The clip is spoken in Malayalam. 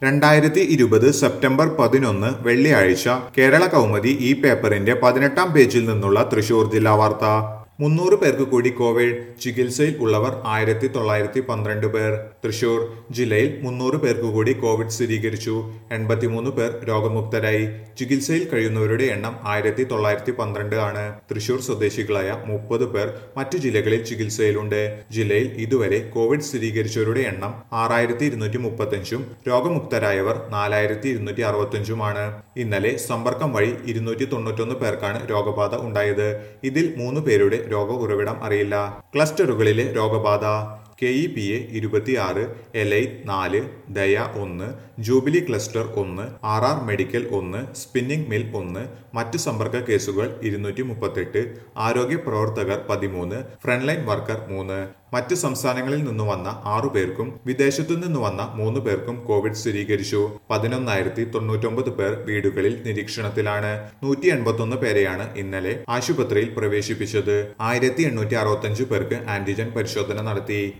രണ്ടായിരത്തി ഇരുപത് സെപ്റ്റംബർ പതിനൊന്ന് വെള്ളിയാഴ്ച കേരള കൗമുദി ഈ പേപ്പറിന്റെ പതിനെട്ടാം പേജിൽ നിന്നുള്ള തൃശൂർ ജില്ലാ വാർത്ത മുന്നൂറ് പേർക്ക് കൂടി കോവിഡ് ചികിത്സയിൽ ഉള്ളവർ ആയിരത്തി തൊള്ളായിരത്തി പന്ത്രണ്ട് പേർ തൃശൂർ ജില്ലയിൽ മുന്നൂറ് പേർക്ക് കൂടി കോവിഡ് സ്ഥിരീകരിച്ചു എൺപത്തിമൂന്ന് പേർ രോഗമുക്തരായി ചികിത്സയിൽ കഴിയുന്നവരുടെ എണ്ണം ആയിരത്തി തൊള്ളായിരത്തി പന്ത്രണ്ട് ആണ് തൃശൂർ സ്വദേശികളായ മുപ്പത് പേർ മറ്റു ജില്ലകളിൽ ചികിത്സയിലുണ്ട് ജില്ലയിൽ ഇതുവരെ കോവിഡ് സ്ഥിരീകരിച്ചവരുടെ എണ്ണം ആറായിരത്തി ഇരുന്നൂറ്റി മുപ്പത്തഞ്ചും രോഗമുക്തരായവർ നാലായിരത്തി ഇരുന്നൂറ്റി അറുപത്തഞ്ചുമാണ് ഇന്നലെ സമ്പർക്കം വഴി ഇരുന്നൂറ്റി തൊണ്ണൂറ്റൊന്ന് പേർക്കാണ് രോഗബാധ ഉണ്ടായത് ഇതിൽ മൂന്ന് പേരുടെ രോഗ ഉറവിടം അറിയില്ല ക്ലസ്റ്ററുകളിലെ രോഗബാധ കെ ഇ പി എ ഇരുപത്തിയാറ് എലൈ നാല് ദയ ഒന്ന് ജൂബിലി ക്ലസ്റ്റർ ഒന്ന് ആർ ആർ മെഡിക്കൽ ഒന്ന് സ്പിന്നിംഗ് മിൽ ഒന്ന് മറ്റ് സമ്പർക്ക കേസുകൾ ഇരുന്നൂറ്റി മുപ്പത്തെട്ട് ആരോഗ്യ പ്രവർത്തകർ പതിമൂന്ന് ഫ്രണ്ട്ലൈൻ വർക്കർ മൂന്ന് മറ്റ് സംസ്ഥാനങ്ങളിൽ നിന്ന് വന്ന ആറു പേർക്കും വിദേശത്തു നിന്ന് വന്ന മൂന്ന് പേർക്കും കോവിഡ് സ്ഥിരീകരിച്ചു പതിനൊന്നായിരത്തി തൊണ്ണൂറ്റൊമ്പത് പേർ വീടുകളിൽ നിരീക്ഷണത്തിലാണ് നൂറ്റി എൺപത്തൊന്ന് പേരെയാണ് ഇന്നലെ ആശുപത്രിയിൽ പ്രവേശിപ്പിച്ചത് ആയിരത്തി എണ്ണൂറ്റി അറുപത്തഞ്ച് പേർക്ക് ആന്റിജൻ പരിശോധന നടത്തി